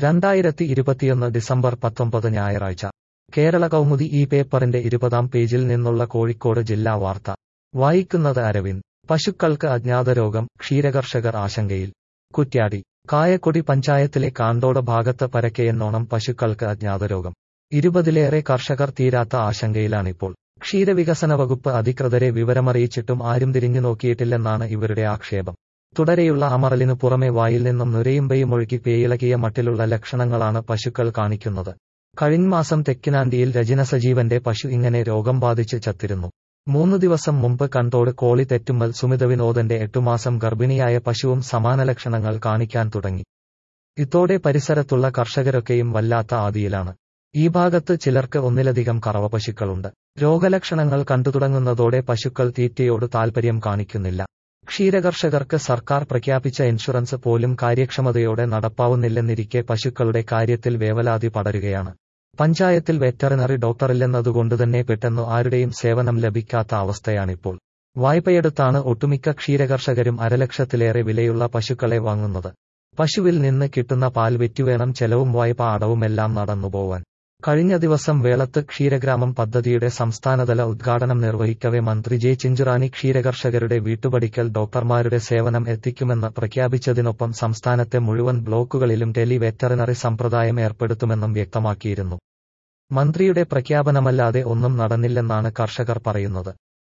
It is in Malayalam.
രണ്ടായിരത്തി ഇരുപത്തിയൊന്ന് ഡിസംബർ പത്തൊമ്പത് ഞായറാഴ്ച കേരള കൗമുദി ഈ പേപ്പറിന്റെ ഇരുപതാം പേജിൽ നിന്നുള്ള കോഴിക്കോട് ജില്ലാ വാർത്ത വായിക്കുന്നത് അരവിന്ദ് പശുക്കൾക്ക് അജ്ഞാതരോഗം ക്ഷീരകർഷകർ ആശങ്കയിൽ കുറ്റ്യാടി കായക്കൊടി പഞ്ചായത്തിലെ കാണ്ടോട് ഭാഗത്ത് പരക്കെയെന്നോണം പശുക്കൾക്ക് അജ്ഞാതരോഗം ഇരുപതിലേറെ കർഷകർ തീരാത്ത ആശങ്കയിലാണിപ്പോൾ ക്ഷീരവികസന വകുപ്പ് അധികൃതരെ വിവരമറിയിച്ചിട്ടും ആരും തിരിഞ്ഞു നോക്കിയിട്ടില്ലെന്നാണ് ഇവരുടെ ആക്ഷേപം തുടരെയുള്ള അമറലിനു പുറമെ വായിൽ നിന്നും നുരയുമ്പയും ഒഴുകി പേയിളകിയ മട്ടിലുള്ള ലക്ഷണങ്ങളാണ് പശുക്കൾ കാണിക്കുന്നത് കഴിഞ്ഞമാസം തെക്കിനാണ്ടിയിൽ രചന സജീവന്റെ പശു ഇങ്ങനെ രോഗം ബാധിച്ച് ചത്തിരുന്നു മൂന്നു ദിവസം മുമ്പ് കണ്ടോട് കോളി തെറ്റുമ്മൽ സുമിത വിനോദന്റെ എട്ടുമാസം ഗർഭിണിയായ പശുവും സമാന ലക്ഷണങ്ങൾ കാണിക്കാൻ തുടങ്ങി ഇതോടെ പരിസരത്തുള്ള കർഷകരൊക്കെയും വല്ലാത്ത ആദിയിലാണ് ഈ ഭാഗത്ത് ചിലർക്ക് ഒന്നിലധികം കറവ പശുക്കളുണ്ട് രോഗലക്ഷണങ്ങൾ കണ്ടുതുടങ്ങുന്നതോടെ പശുക്കൾ തീറ്റയോട് താൽപര്യം കാണിക്കുന്നില്ല ക്ഷീരകർഷകർക്ക് സർക്കാർ പ്രഖ്യാപിച്ച ഇൻഷുറൻസ് പോലും കാര്യക്ഷമതയോടെ നടപ്പാവുന്നില്ലെന്നിരിക്കെ പശുക്കളുടെ കാര്യത്തിൽ വേവലാതി പടരുകയാണ് പഞ്ചായത്തിൽ വെറ്ററിനറി ഡോക്ടറില്ലെന്നതുകൊണ്ടുതന്നെ പെട്ടെന്നു ആരുടെയും സേവനം ലഭിക്കാത്ത അവസ്ഥയാണിപ്പോൾ വായ്പയെടുത്താണ് ഒട്ടുമിക്ക ക്ഷീരകർഷകരും അരലക്ഷത്തിലേറെ വിലയുള്ള പശുക്കളെ വാങ്ങുന്നത് പശുവിൽ നിന്ന് കിട്ടുന്ന പാൽ വിറ്റുവേണം ചെലവും വായ്പ അടവുമെല്ലാം നടന്നുപോവാൻ കഴിഞ്ഞ ദിവസം വേളത്ത് ക്ഷീരഗ്രാമം പദ്ധതിയുടെ സംസ്ഥാനതല ഉദ്ഘാടനം നിർവഹിക്കവെ മന്ത്രി ജെ ചിഞ്ചുറാണി ക്ഷീരകർഷകരുടെ വീട്ടുപടിക്കൽ ഡോക്ടർമാരുടെ സേവനം എത്തിക്കുമെന്ന് പ്രഖ്യാപിച്ചതിനൊപ്പം സംസ്ഥാനത്തെ മുഴുവൻ ബ്ലോക്കുകളിലും ടെലി വെറ്ററിനറി സമ്പ്രദായം ഏർപ്പെടുത്തുമെന്നും വ്യക്തമാക്കിയിരുന്നു മന്ത്രിയുടെ പ്രഖ്യാപനമല്ലാതെ ഒന്നും നടന്നില്ലെന്നാണ് കർഷകർ പറയുന്നത്